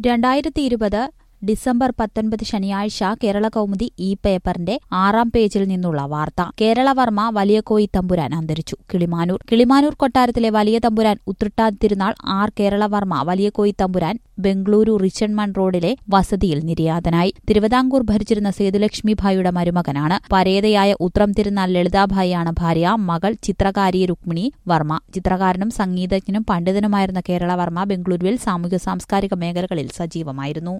രണ്ടായിരത്തി ഇരുപത് ഡിസംബർ പത്തൊൻപത് ശനിയാഴ്ച കേരള കൗമുദി ഇ പേപ്പറിന്റെ ആറാം പേജിൽ നിന്നുള്ള വാർത്ത കേരളവർമ്മ വലിയ കോയി തമ്പുരാൻ അന്തരിച്ചു കിളിമാനൂർ കിളിമാനൂർ കൊട്ടാരത്തിലെ വലിയ തമ്പുരാൻ ഉത്രട്ടാ തിരുനാൾ ആർ കേരളവർമ്മ വലിയ കോയി തമ്പുരാൻ ബംഗളൂരു റിച്ചൺമൺ റോഡിലെ വസതിയിൽ നിര്യാതനായി തിരുവിതാംകൂർ ഭരിച്ചിരുന്ന സേതുലക്ഷ്മിഭായിയുടെ മരുമകനാണ് പരേതയായ ഉത്രം തിരുനാൾ ലളിതാഭായിയാണ് ഭാര്യ മകൾ ചിത്രകാരി രുക്മിണി വർമ്മ ചിത്രകാരനും സംഗീതജ്ഞനും പണ്ഡിതനുമായിരുന്ന കേരളവർമ്മ ബംഗളൂരുവിൽ സാമൂഹ്യ സാംസ്കാരിക മേഖലകളിൽ സജീവമായിരുന്നു